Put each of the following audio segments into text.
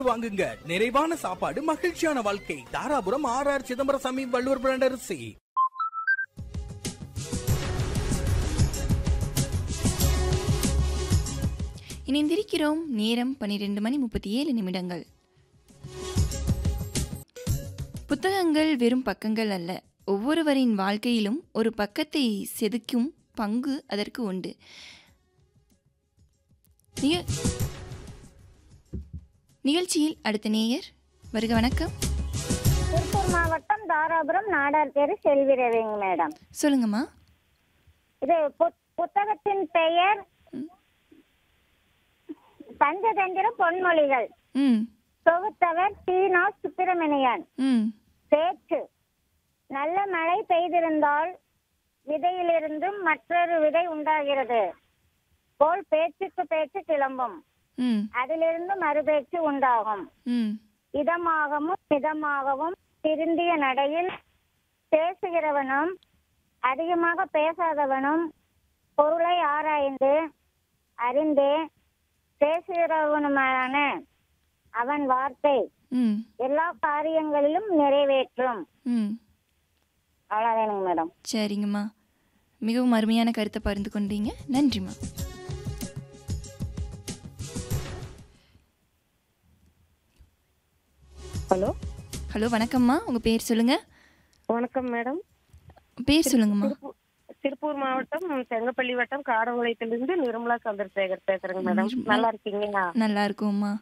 வாங்குங்க நிறைவான சாப்பாடு மகிழ்ச்சியான வாழ்க்கை Dharapuram R R Chidambarasamy Valluvar brand அரிசி இணைந்திருக்கிறோம் நேரம் பன்னிரெண்டு மணி முப்பத்தி ஏழு நிமிடங்கள் புத்தகங்கள் வெறும் பக்கங்கள் அல்ல ஒவ்வொருவரின் வாழ்க்கையிலும் ஒரு பக்கத்தை செதுக்கும் பங்கு அதற்கு உண்டு நிக- நிகழ்ச்சியில் அடுத்த நேயர் வருக வணக்கம் திருப்பூர் மாவட்டம் தாராபுரம் நாடார் தெரு செல்வி ரவிங்க மேடம் சொல்லுங்கம்மா இது புத்- புத்தகத்தின் பெயர் பஞ்சதந்திர பொன்மொழிகள் ம் தொகுத்தவர் தீனா சுப்பிரமணியன் ம் பேச்சு நல்ல மழை பெய்திருந்தால் விதையிலிருந்தும் மற்றொரு விதை உண்டாகிறது போல் பேச்சுக்கு பேச்சு கிளம்பும் ம் அதிலிருந்து மறுபேச்சு உண்டாகும் ம் இதமாகவும் மிதமாகவும் திருந்திய நடையில் பேசுகிறவனும் அதிகமாக பேசாதவனும் பொருளை ஆராய்ந்து அறிந்து பேசுகிறவனுமான அவன் வார்த்தை ம் எல்லா காரியங்களிலும் நிறைவேற்றும் ம் அவ்வளோதானுங்க மேடம் சரிங்கம்மா மிகவும் அருமையான கருத்தை பகிர்ந்து கொண்டீங்க நன்றிம்மா ஹலோ ஹலோ வணக்கம்மா உங்கள் பேர் சொல்லுங்கள் வணக்கம் மேடம் பேர் சொல்லுங்கம்மா திருப்பூர் திருப்பூர் மாவட்டம் செங்கப்பள்ளி வட்டம் காடங்குளத்திலிருந்து நிர்மலா சந்திரசேகர் பேசுறேங்க மேடம் நிர்மலா. நல்லா இருக்கீங்களா நல்லா இருக்கோம்மா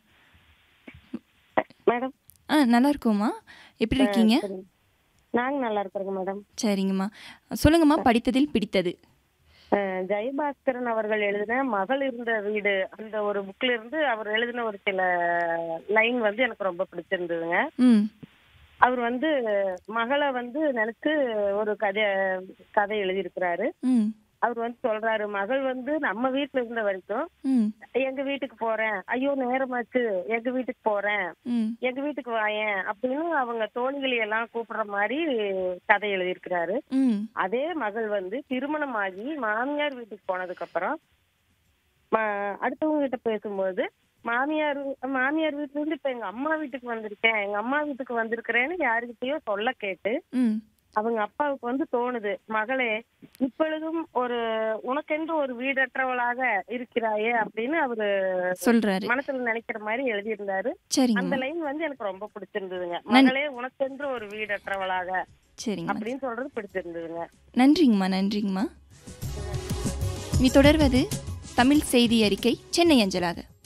மேடம் ஆ நல்லா இருக்கோம்மா எப்படி இருக்கீங்க சரி. நாங்க நல்லா இருக்கிறோங்க மேடம் சரிங்கம்மா சொல்லுங்கம்மா படித்ததில் பிடித்தது அஹ், ஜெயபாஸ்கரன் அவர்கள் எழுதின மகள் இருந்த வீடு அந்த ஒரு புக்ல இருந்து அவர் எழுதின ஒரு சில லைன் வந்து எனக்கு ரொம்ப பிடிச்சிருந்ததுங்க ம் அவர் வந்து மகளை வந்து நினைச்சு ஒரு கதை கதை எழுதியிருக்கிறாரு ம் அவர் வந்து சொல்றாரு மகள் வந்து நம்ம வீட்டுல இருந்த வரைக்கும் ம் எங்க வீட்டுக்கு போறேன் ஐயோ நேரமாச்சு எங்க வீட்டுக்கு போறேன் ம் எங்க வீட்டுக்கு வாயேன் அப்படின்னு அவங்க தோழிகளை எல்லாம் கூப்பிடுற மாதிரி கதை எழுதியிருக்கிறாரு ம் அதே மகள் வந்து திருமணமாகி மாமியார் வீட்டுக்கு போனதுக்கு அப்புறம் ம- அடுத்தவங்க கிட்ட பேசும்போது மாமியார் மாமியார் வீட்டுல இருந்து இப்ப எங்க அம்மா வீட்டுக்கு வந்திருக்கேன் எங்க அம்மா வீட்டுக்கு வந்திருக்கிறேன்னு யாருக்கிட்டயோ சொல்ல கேட்டு ம் அவங்க அப்பாவுக்கு வந்து தோணுது மகளே இப்பொழுதும் ஒரு உனக்கென்று ஒரு வீடற்றவளாக இருக்கிறாயே அப்படின்னு அவரு சொல்கிறாரு மனசுல நினைக்கிற மாதிரி எழுதியிருந்தாரு அந்த சரிங்கம்மா லைன் வந்து எனக்கு ரொம்ப பிடிச்சிருந்ததுங்க மகளே உனக்கென்று ஒரு வீடற்றவளாக சரிங்கம்மா அப்படின்னு சொல்றது பிடிச்சிருந்ததுங்க நன்றிங்கம்மா நன்றிங்கம்மா இனி தொடர்வது தமிழ் செய்தி அறிக்கை சென்னை அஞ்சலாக